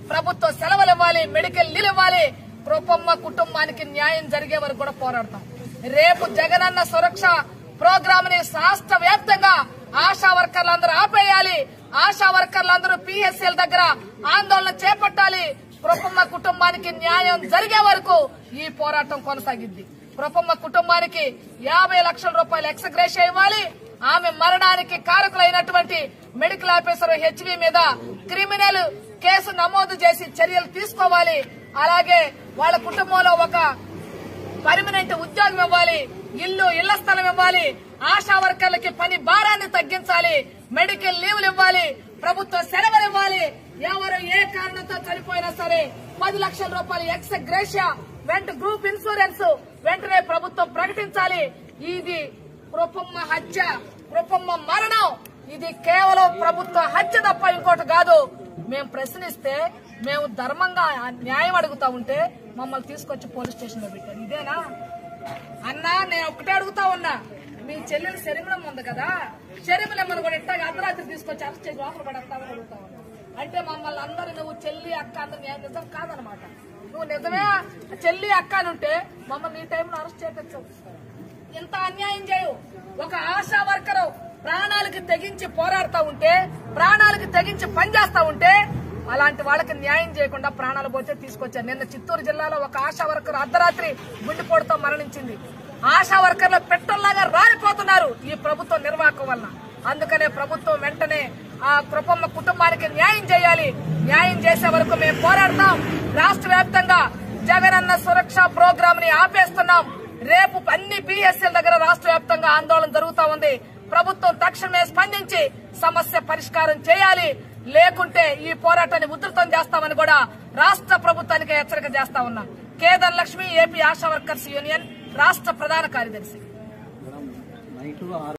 ప్రభుత్వ సెలవులు ఇవ్వాలి మెడికల్ లీవ్ ఇవ్వాలి కృపమ్మ కుటుంబానికి న్యాయం జరిగే వరకు కూడా పోరాడతాం రేపు జగనన్న సురక్ష ప్రోగ్రామ్ ని రాష్ట్ర వ్యాప్తంగా ఆశా వర్కర్లందరూ ఆపేయాలి ఆశా వర్కర్లందరూ పిఎస్ఎల్ దగ్గర ఆందోళన చేపట్టాలి కృపమ్మ కుటుంబానికి న్యాయం జరిగే వరకు ఈ పోరాటం కొనసాగింది కృపమ్మ కుటుంబానికి యాభై లక్షల రూపాయలు ఎక్స్గ్రేషియా ఇవ్వాలి ఆమె మరణానికి కారకులైనటువంటి మెడికల్ ఆఫీసర్ హెచ్వి మీద క్రిమినల్ కేసు నమోదు చేసి చర్యలు తీసుకోవాలి అలాగే వాళ్ళ కుటుంబంలో ఒక పర్మనెంట్ ఉద్యోగం ఇవ్వాలి ఇల్లు ఇళ్ల స్థలం ఇవ్వాలి ఆశా వర్కర్లకి పని భారాన్ని తగ్గించాలి మెడికల్ లీవ్లు ఇవ్వాలి ప్రభుత్వ సెలవులు ఇవ్వాలి ఎవరు ఏ కారణంతో చనిపోయినా సరే పది లక్షల రూపాయలు ఎక్స్ గ్రేషియా వెంట గ్రూప్ ఇన్సూరెన్స్ వెంటనే ప్రభుత్వం ప్రకటించాలి ఇది కృపమ్మ హత్య కృపమ్మ మరణం ఇది కేవలం ప్రభుత్వ హత్య తప్ప ఇంకోటి కాదు మేము ప్రశ్నిస్తే మేము ధర్మంగా న్యాయం అడుగుతా ఉంటే మమ్మల్ని తీసుకొచ్చి పోలీస్ స్టేషన్ లో పెట్టారు ఇదేనా అన్నా నేను ఒక్కటే అడుగుతా ఉన్నా మీ చెల్లెలు శరీరం ఉంది కదా శరీరం కూడా ఇట్టాగా అర్ధరాత్రి తీసుకొచ్చి అరెస్ట్ చేసి లోపల పడేస్తామని అడుగుతా ఉన్నా అంటే మమ్మల్ని అందరు నువ్వు చెల్లి అక్క అందరు న్యాయం నిజం కాదనమాట నువ్వు నిజమే చెల్లి అక్క అని ఉంటే మమ్మల్ని ఈ టైంలో అరెస్ట్ చేపించవు ఇంత అన్యాయం చేయు ఒక ఆశా వర్కరు ప్రాణాలకి తెగించి పోరాడుతా ఉంటే ప్రాణాలకి తెగించి పనిచేస్తా ఉంటే అలాంటి వాళ్ళకి న్యాయం చేయకుండా ప్రాణాలు పోతే తీసుకొచ్చారు నిన్న చిత్తూరు జిల్లాలో ఒక ఆశా వర్కర్ అర్ధరాత్రి గుండెపోటుతో మరణించింది ఆశా వర్కర్లు పెట్టల్లాగా రాలిపోతున్నారు ఈ ప్రభుత్వ నిర్వాహకం వల్ల అందుకనే ప్రభుత్వం వెంటనే ఆ కృపమ్మ కుటుంబానికి న్యాయం చేయాలి న్యాయం చేసే వరకు మేము పోరాడతాం రాష్ట్ర వ్యాప్తంగా జగనన్న సురక్ష ప్రోగ్రామ్ ని ఆపేస్తున్నాం రేపు అన్ని పిఎస్ఎల్ దగ్గర రాష్ట్ర వ్యాప్తంగా ఆందోళన జరుగుతా ఉంది ప్రభుత్వం తక్షణమే స్పందించి సమస్య పరిష్కారం చేయాలి లేకుంటే ఈ పోరాటాన్ని ఉధృతం చేస్తామని కూడా రాష్ట్ర ప్రభుత్వానికి హెచ్చరిక చేస్తా ఉన్నాం Kedar Lakshmi AP ASHA workers union రాష్ట్ర ప్రధాన కార్యదర్శి నైట్